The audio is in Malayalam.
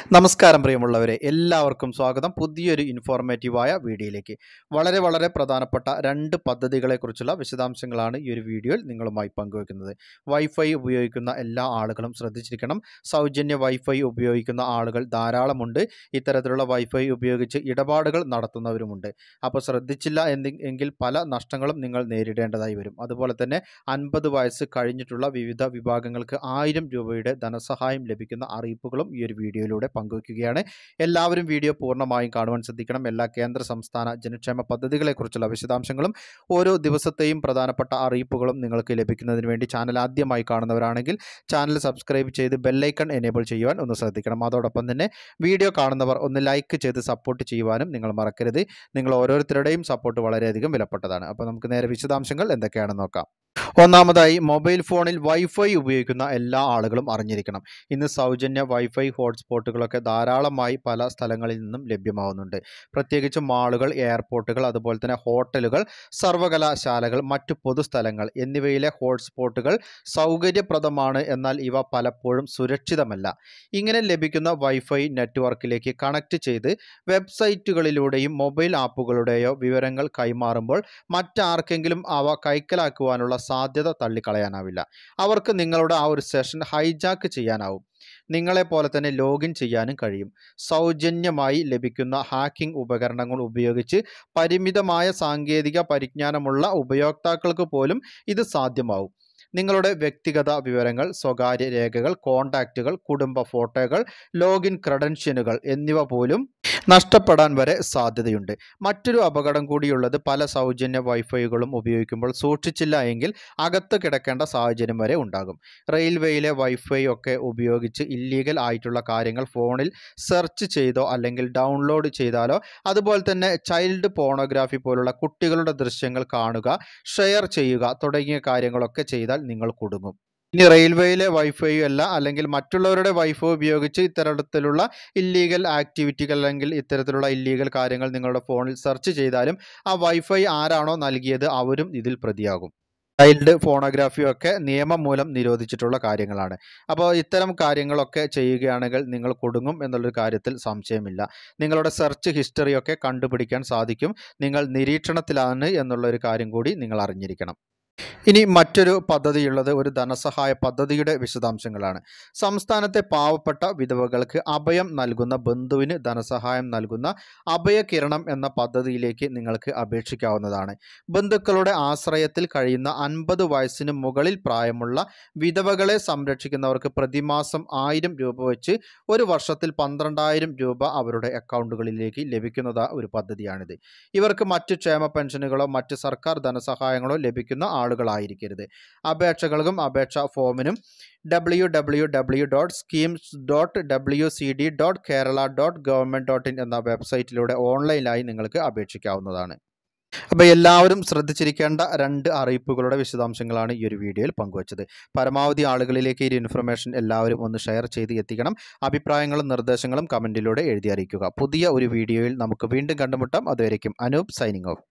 നമസ്കാരം പ്രിയമുള്ളവരെ എല്ലാവർക്കും സ്വാഗതം പുതിയൊരു ഇൻഫോർമേറ്റീവായ വീഡിയോയിലേക്ക് വളരെ വളരെ പ്രധാനപ്പെട്ട രണ്ട് പദ്ധതികളെക്കുറിച്ചുള്ള വിശദാംശങ്ങളാണ് ഈ ഒരു വീഡിയോയിൽ നിങ്ങളുമായി പങ്കുവയ്ക്കുന്നത് വൈഫൈ ഉപയോഗിക്കുന്ന എല്ലാ ആളുകളും ശ്രദ്ധിച്ചിരിക്കണം സൗജന്യ വൈഫൈ ഉപയോഗിക്കുന്ന ആളുകൾ ധാരാളമുണ്ട് ഇത്തരത്തിലുള്ള വൈഫൈ ഉപയോഗിച്ച് ഇടപാടുകൾ നടത്തുന്നവരുമുണ്ട് അപ്പോൾ ശ്രദ്ധിച്ചില്ല എന്നി എങ്കിൽ പല നഷ്ടങ്ങളും നിങ്ങൾ നേരിടേണ്ടതായി വരും അതുപോലെ തന്നെ അൻപത് വയസ്സ് കഴിഞ്ഞിട്ടുള്ള വിവിധ വിഭാഗങ്ങൾക്ക് ആയിരം രൂപയുടെ ധനസഹായം ലഭിക്കുന്ന അറിയിപ്പുകളും ഈ ഒരു വീഡിയോയിലൂടെ പങ്കുവയ്ക്കുകയാണ് എല്ലാവരും വീഡിയോ പൂർണ്ണമായും കാണുവാൻ ശ്രദ്ധിക്കണം എല്ലാ കേന്ദ്ര സംസ്ഥാന ജനക്ഷേമ പദ്ധതികളെക്കുറിച്ചുള്ള വിശദാംശങ്ങളും ഓരോ ദിവസത്തെയും പ്രധാനപ്പെട്ട അറിയിപ്പുകളും നിങ്ങൾക്ക് ലഭിക്കുന്നതിന് വേണ്ടി ചാനൽ ആദ്യമായി കാണുന്നവരാണെങ്കിൽ ചാനൽ സബ്സ്ക്രൈബ് ചെയ്ത് ബെല്ലൈക്കൺ എനേബിൾ ചെയ്യുവാൻ ഒന്ന് ശ്രദ്ധിക്കണം അതോടൊപ്പം തന്നെ വീഡിയോ കാണുന്നവർ ഒന്ന് ലൈക്ക് ചെയ്ത് സപ്പോർട്ട് ചെയ്യുവാനും നിങ്ങൾ മറക്കരുത് നിങ്ങൾ ഓരോരുത്തരുടെയും സപ്പോർട്ട് വളരെയധികം വിലപ്പെട്ടതാണ് അപ്പോൾ നമുക്ക് നേരെ വിശദാംശങ്ങൾ എന്തൊക്കെയാണെന്ന് നോക്കാം ഒന്നാമതായി മൊബൈൽ ഫോണിൽ വൈഫൈ ഉപയോഗിക്കുന്ന എല്ലാ ആളുകളും അറിഞ്ഞിരിക്കണം ഇന്ന് സൗജന്യ വൈഫൈ ഹോട്ട്സ്പോട്ടുകളൊക്കെ ധാരാളമായി പല സ്ഥലങ്ങളിൽ നിന്നും ലഭ്യമാവുന്നുണ്ട് പ്രത്യേകിച്ച് മാളുകൾ എയർപോർട്ടുകൾ അതുപോലെ തന്നെ ഹോട്ടലുകൾ സർവകലാശാലകൾ മറ്റു പൊതുസ്ഥലങ്ങൾ എന്നിവയിലെ ഹോട്ട്സ്പോട്ടുകൾ സൗകര്യപ്രദമാണ് എന്നാൽ ഇവ പലപ്പോഴും സുരക്ഷിതമല്ല ഇങ്ങനെ ലഭിക്കുന്ന വൈഫൈ നെറ്റ്വർക്കിലേക്ക് കണക്ട് ചെയ്ത് വെബ്സൈറ്റുകളിലൂടെയും മൊബൈൽ ആപ്പുകളുടെയോ വിവരങ്ങൾ കൈമാറുമ്പോൾ മറ്റാർക്കെങ്കിലും അവ കൈക്കലാക്കുവാനുള്ള സാധ്യത തള്ളിക്കളയാനാവില്ല അവർക്ക് നിങ്ങളുടെ ആ ഒരു സെഷൻ ഹൈജാക്ക് ചെയ്യാനാവും നിങ്ങളെ പോലെ തന്നെ ലോഗിൻ ചെയ്യാനും കഴിയും സൗജന്യമായി ലഭിക്കുന്ന ഹാക്കിംഗ് ഉപകരണങ്ങൾ ഉപയോഗിച്ച് പരിമിതമായ സാങ്കേതിക പരിജ്ഞാനമുള്ള ഉപയോക്താക്കൾക്ക് പോലും ഇത് സാധ്യമാവും നിങ്ങളുടെ വ്യക്തിഗത വിവരങ്ങൾ സ്വകാര്യ രേഖകൾ കോണ്ടാക്റ്റുകൾ കുടുംബ ഫോട്ടോകൾ ലോഗിൻ ക്രെഡൻഷ്യനുകൾ എന്നിവ പോലും നഷ്ടപ്പെടാൻ വരെ സാധ്യതയുണ്ട് മറ്റൊരു അപകടം കൂടിയുള്ളത് പല സൗജന്യ വൈഫൈകളും ഉപയോഗിക്കുമ്പോൾ സൂക്ഷിച്ചില്ല എങ്കിൽ അകത്ത് കിടക്കേണ്ട സാഹചര്യം വരെ ഉണ്ടാകും റെയിൽവേയിലെ വൈഫൈ ഒക്കെ ഉപയോഗിച്ച് ഇല്ലീഗൽ ആയിട്ടുള്ള കാര്യങ്ങൾ ഫോണിൽ സെർച്ച് ചെയ്തോ അല്ലെങ്കിൽ ഡൗൺലോഡ് ചെയ്താലോ അതുപോലെ തന്നെ ചൈൽഡ് പോണോഗ്രാഫി പോലുള്ള കുട്ടികളുടെ ദൃശ്യങ്ങൾ കാണുക ഷെയർ ചെയ്യുക തുടങ്ങിയ കാര്യങ്ങളൊക്കെ ചെയ്താൽ നിങ്ങൾ കുടുങ്ങും ഇനി റെയിൽവേയിലെ വൈഫൈ അല്ല അല്ലെങ്കിൽ മറ്റുള്ളവരുടെ വൈഫൈ ഉപയോഗിച്ച് ഇത്തരത്തിലുള്ള ഇല്ലീഗൽ ആക്ടിവിറ്റികൾ അല്ലെങ്കിൽ ഇത്തരത്തിലുള്ള ഇല്ലീഗൽ കാര്യങ്ങൾ നിങ്ങളുടെ ഫോണിൽ സെർച്ച് ചെയ്താലും ആ വൈഫൈ ആരാണോ നൽകിയത് അവരും ഇതിൽ പ്രതിയാകും ചൈൽഡ് ഫോണോഗ്രാഫിയൊക്കെ നിയമം മൂലം നിരോധിച്ചിട്ടുള്ള കാര്യങ്ങളാണ് അപ്പോൾ ഇത്തരം കാര്യങ്ങളൊക്കെ ചെയ്യുകയാണെങ്കിൽ നിങ്ങൾ കുടുങ്ങും എന്നുള്ളൊരു കാര്യത്തിൽ സംശയമില്ല നിങ്ങളുടെ സെർച്ച് ഹിസ്റ്ററിയൊക്കെ കണ്ടുപിടിക്കാൻ സാധിക്കും നിങ്ങൾ നിരീക്ഷണത്തിലാണ് എന്നുള്ളൊരു കാര്യം കൂടി നിങ്ങൾ അറിഞ്ഞിരിക്കണം ഇനി മറ്റൊരു പദ്ധതിയുള്ളത് ഒരു ധനസഹായ പദ്ധതിയുടെ വിശദാംശങ്ങളാണ് സംസ്ഥാനത്തെ പാവപ്പെട്ട വിധവകൾക്ക് അഭയം നൽകുന്ന ബന്ധുവിന് ധനസഹായം നൽകുന്ന അഭയകിരണം എന്ന പദ്ധതിയിലേക്ക് നിങ്ങൾക്ക് അപേക്ഷിക്കാവുന്നതാണ് ബന്ധുക്കളുടെ ആശ്രയത്തിൽ കഴിയുന്ന അൻപത് വയസ്സിന് മുകളിൽ പ്രായമുള്ള വിധവകളെ സംരക്ഷിക്കുന്നവർക്ക് പ്രതിമാസം ആയിരം രൂപ വെച്ച് ഒരു വർഷത്തിൽ പന്ത്രണ്ടായിരം രൂപ അവരുടെ അക്കൗണ്ടുകളിലേക്ക് ലഭിക്കുന്നത ഒരു പദ്ധതിയാണിത് ഇവർക്ക് മറ്റ് ക്ഷേമ പെൻഷനുകളോ മറ്റ് സർക്കാർ ധനസഹായങ്ങളോ ലഭിക്കുന്ന ആളുകളായിരിക്കരുത് അപേക്ഷകൾക്കും അപേക്ഷാ ഫോമിനും W W W dot schemes dot W C D dot Kerala dot government dot in എന്ന വെബ്സൈറ്റിലൂടെ ഓൺലൈനായി നിങ്ങൾക്ക് അപേക്ഷിക്കാവുന്നതാണ് അപ്പോൾ എല്ലാവരും ശ്രദ്ധിച്ചിരിക്കേണ്ട രണ്ട് അറിയിപ്പുകളുടെ വിശദാംശങ്ങളാണ് ഈ ഒരു വീഡിയോയിൽ പങ്കുവച്ചത് പരമാവധി ആളുകളിലേക്ക് ഈ ഒരു ഇൻഫർമേഷൻ എല്ലാവരും ഒന്ന് ഷെയർ ചെയ്ത് എത്തിക്കണം അഭിപ്രായങ്ങളും നിർദ്ദേശങ്ങളും കമൻറ്റിലൂടെ എഴുതി അറിയിക്കുക പുതിയ ഒരു വീഡിയോയിൽ നമുക്ക് വീണ്ടും കണ്ടുമുട്ടാം അതുവരയ്ക്കും അനൂപ് സൈനിങ് ഓഫ്